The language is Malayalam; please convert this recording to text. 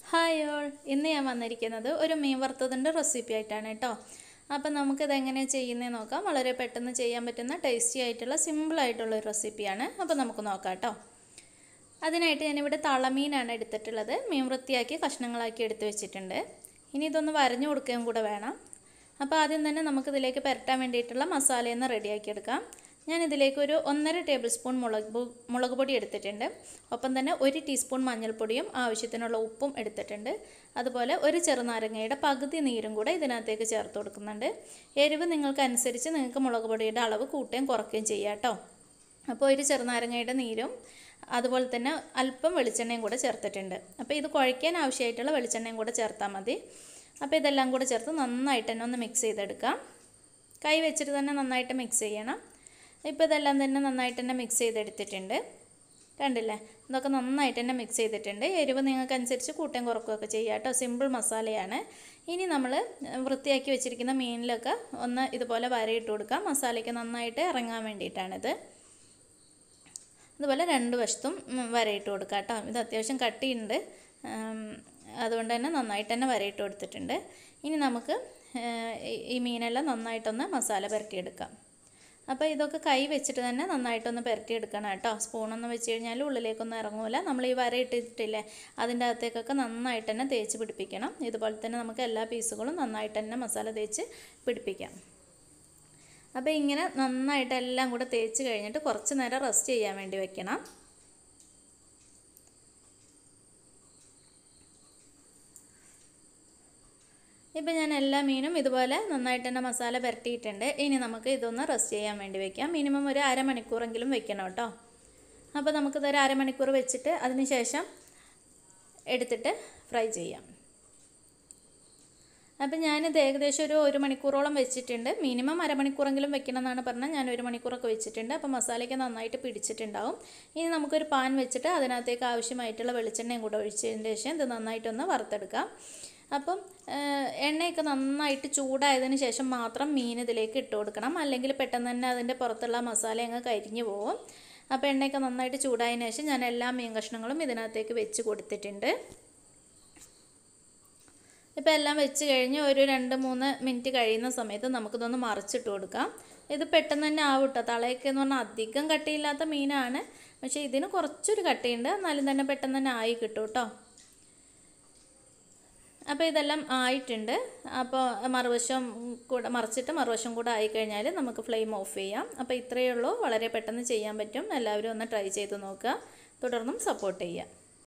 ഹായ് ഓൾ ഇന്ന് ഞാൻ വന്നിരിക്കുന്നത് ഒരു മീൻ വറുത്തതിൻ്റെ റെസിപ്പി ആയിട്ടാണ് കേട്ടോ അപ്പം നമുക്കിത് എങ്ങനെയാണ് ചെയ്യുന്നത് നോക്കാം വളരെ പെട്ടെന്ന് ചെയ്യാൻ പറ്റുന്ന ടേസ്റ്റി ആയിട്ടുള്ള സിമ്പിൾ ആയിട്ടുള്ള ഒരു റെസിപ്പിയാണ് അപ്പോൾ നമുക്ക് നോക്കാം കേട്ടോ അതിനായിട്ട് ഞാനിവിടെ തളമീനാണ് എടുത്തിട്ടുള്ളത് മീൻ വൃത്തിയാക്കി കഷ്ണങ്ങളാക്കി എടുത്ത് വെച്ചിട്ടുണ്ട് ഇനി ഇതൊന്ന് വരഞ്ഞു കൊടുക്കുകയും കൂടെ വേണം അപ്പോൾ ആദ്യം തന്നെ നമുക്കിതിലേക്ക് പുരട്ടാൻ വേണ്ടിയിട്ടുള്ള മസാലയൊന്ന് റെഡിയാക്കി എടുക്കാം ഞാൻ ഇതിലേക്ക് ഒരു ഒന്നര ടേബിൾ സ്പൂൺ മുളക് പൊ- മുളക് പൊടി എടുത്തിട്ടുണ്ട് ഒപ്പം തന്നെ ഒരു ടീസ്പൂൺ മഞ്ഞൾപ്പൊടിയും ആവശ്യത്തിനുള്ള ഉപ്പും എടുത്തിട്ടുണ്ട് അതുപോലെ ഒരു ചെറുനാരങ്ങയുടെ പകുതി നീരും കൂടെ ഇതിനകത്തേക്ക് ചേർത്ത് കൊടുക്കുന്നുണ്ട് എരിവ് നിങ്ങൾക്ക് അനുസരിച്ച് നിങ്ങൾക്ക് മുളക് പൊടിയുടെ അളവ് കൂട്ടുകയും കുറയ്ക്കുകയും ചെയ്യാം കേട്ടോ അപ്പോൾ ഒരു ചെറുനാരങ്ങയുടെ നീരും അതുപോലെ തന്നെ അല്പം വെളിച്ചെണ്ണയും കൂടെ ചേർത്തിട്ടുണ്ട് അപ്പോൾ ഇത് കുഴയ്ക്കാൻ ആവശ്യമായിട്ടുള്ള വെളിച്ചെണ്ണയും കൂടെ ചേർത്താൽ മതി അപ്പോൾ ഇതെല്ലാം കൂടെ ചേർത്ത് നന്നായിട്ട് തന്നെ ഒന്ന് മിക്സ് ചെയ്തെടുക്കാം കൈ വെച്ചിട്ട് തന്നെ നന്നായിട്ട് മിക്സ് ചെയ്യണം ഇപ്പോൾ ഇതെല്ലാം തന്നെ നന്നായിട്ട് തന്നെ മിക്സ് ചെയ്തെടുത്തിട്ടുണ്ട് കണ്ടില്ലേ ഇതൊക്കെ നന്നായിട്ട് തന്നെ മിക്സ് ചെയ്തിട്ടുണ്ട് എരിവ് നിങ്ങൾക്ക് അനുസരിച്ച് കൂട്ടം കുറക്കുകയൊക്കെ ചെയ്യാം കേട്ടോ സിമ്പിൾ മസാലയാണ് ഇനി നമ്മൾ വൃത്തിയാക്കി വെച്ചിരിക്കുന്ന മീനിലൊക്കെ ഒന്ന് ഇതുപോലെ വരയിട്ട് കൊടുക്കാം മസാലയ്ക്ക് നന്നായിട്ട് ഇറങ്ങാൻ വേണ്ടിയിട്ടാണിത് അതുപോലെ രണ്ട് വശത്തും ഉം, വരയിട്ട് കൊടുക്കുക കേട്ടോ ഇത് അത്യാവശ്യം കട്ടിയുണ്ട് ഉം, അതുകൊണ്ട് തന്നെ നന്നായിട്ട് തന്നെ വരയിട്ട് കൊടുത്തിട്ടുണ്ട് ഇനി നമുക്ക് ഏഹ്, ഈ- ഈ മീനെല്ലാം നന്നായിട്ടൊന്ന് മസാല പുരട്ടിയെടുക്കാം അപ്പോൾ ഇതൊക്കെ കൈ വെച്ചിട്ട് തന്നെ നന്നായിട്ടൊന്ന് പുരട്ടിയെടുക്കണം കേട്ടോ സ്പൂണൊന്നും വെച്ച് കഴിഞ്ഞാൽ ഉള്ളിലേക്കൊന്നും ഇറങ്ങൂല നമ്മൾ ഈ വരയിട്ടിട്ടില്ലേ അതിൻ്റെ അകത്തേക്കൊക്കെ നന്നായിട്ട് തന്നെ തേച്ച് പിടിപ്പിക്കണം ഇതുപോലെ തന്നെ നമുക്ക് എല്ലാ പീസുകളും നന്നായിട്ട് തന്നെ മസാല തേച്ച് പിടിപ്പിക്കാം അപ്പോൾ ഇങ്ങനെ നന്നായിട്ട് എല്ലാം കൂടെ തേച്ച് കഴിഞ്ഞിട്ട് കുറച്ച് നേരം റെസ്റ്റ് ചെയ്യാൻ വേണ്ടി വെക്കണം ഇപ്പം ഞാൻ എല്ലാ മീനും ഇതുപോലെ നന്നായിട്ട് തന്നെ മസാല പുരട്ടിയിട്ടുണ്ട് ഇനി നമുക്ക് ഇതൊന്ന് റെസ്റ്റ് ചെയ്യാൻ വേണ്ടി വെക്കാം മിനിമം ഒരു അരമണിക്കൂറെങ്കിലും വെക്കണം കേട്ടോ അപ്പോൾ നമുക്കിതൊരു അരമണിക്കൂർ വെച്ചിട്ട് അതിന് ശേഷം എടുത്തിട്ട് ഫ്രൈ ചെയ്യാം അപ്പം ഞാനിത് ഏകദേശം ഒരു ഒരു മണിക്കൂറോളം വെച്ചിട്ടുണ്ട് മിനിമം അരമണിക്കൂറെങ്കിലും വെക്കണം എന്നാണ് പറഞ്ഞാൽ ഞാൻ ഒരു മണിക്കൂറൊക്കെ വെച്ചിട്ടുണ്ട് അപ്പോൾ മസാലയ്ക്ക് നന്നായിട്ട് പിടിച്ചിട്ടുണ്ടാവും ഇനി നമുക്കൊരു പാൻ വെച്ചിട്ട് അതിനകത്തേക്ക് ആവശ്യമായിട്ടുള്ള വെളിച്ചെണ്ണയും കൂടെ ഒഴിച്ചതിന് ശേഷം ഇത് നന്നായിട്ടൊന്ന് വറുത്തെടുക്കാം അപ്പം ഏഹ്, എണ്ണയൊക്കെ നന്നായിട്ട് ചൂടായതിന് ശേഷം മാത്രം മീൻ ഇതിലേക്ക് ഇട്ട് കൊടുക്കണം അല്ലെങ്കിൽ പെട്ടെന്ന് തന്നെ അതിൻ്റെ പുറത്തുള്ള മസാല അങ്ങ് കരിഞ്ഞു പോകും അപ്പോൾ എണ്ണയൊക്കെ നന്നായിട്ട് ചൂടായതിന് ശേഷം ഞാൻ എല്ലാ മീൻ കഷ്ണങ്ങളും ഇതിനകത്തേക്ക് വെച്ച് കൊടുത്തിട്ടുണ്ട് ഇപ്പോൾ എല്ലാം വെച്ച് കഴിഞ്ഞ് ഒരു രണ്ട് മൂന്ന് മിനിറ്റ് കഴിയുന്ന സമയത്ത് നമുക്കിതൊന്ന് മറിച്ചിട്ട് കൊടുക്കാം ഇത് പെട്ടെന്ന് തന്നെ ആവും കേട്ടോ തളയൊക്കെ എന്ന് പറഞ്ഞാൽ അധികം കട്ടിയില്ലാത്ത മീനാണ് പക്ഷേ ഇതിന് കുറച്ചൊരു കട്ടിയുണ്ട് എന്നാലും തന്നെ പെട്ടെന്ന് തന്നെ ആയി കിട്ടും കേട്ടോ അപ്പോൾ ഇതെല്ലാം ആയിട്ടുണ്ട് അപ്പോൾ മറുവശം കൂടെ മറിച്ചിട്ട് മറുവശം കൂടെ ആയിക്കഴിഞ്ഞാൽ നമുക്ക് ഫ്ലെയിം ഓഫ് ചെയ്യാം അപ്പോൾ ഇത്രയേ ഉള്ളൂ വളരെ പെട്ടെന്ന് ചെയ്യാൻ പറ്റും എല്ലാവരും ഒന്ന് ട്രൈ ചെയ്ത് നോക്കുക തുടർന്നും സപ്പോർട്ട് ചെയ്യുക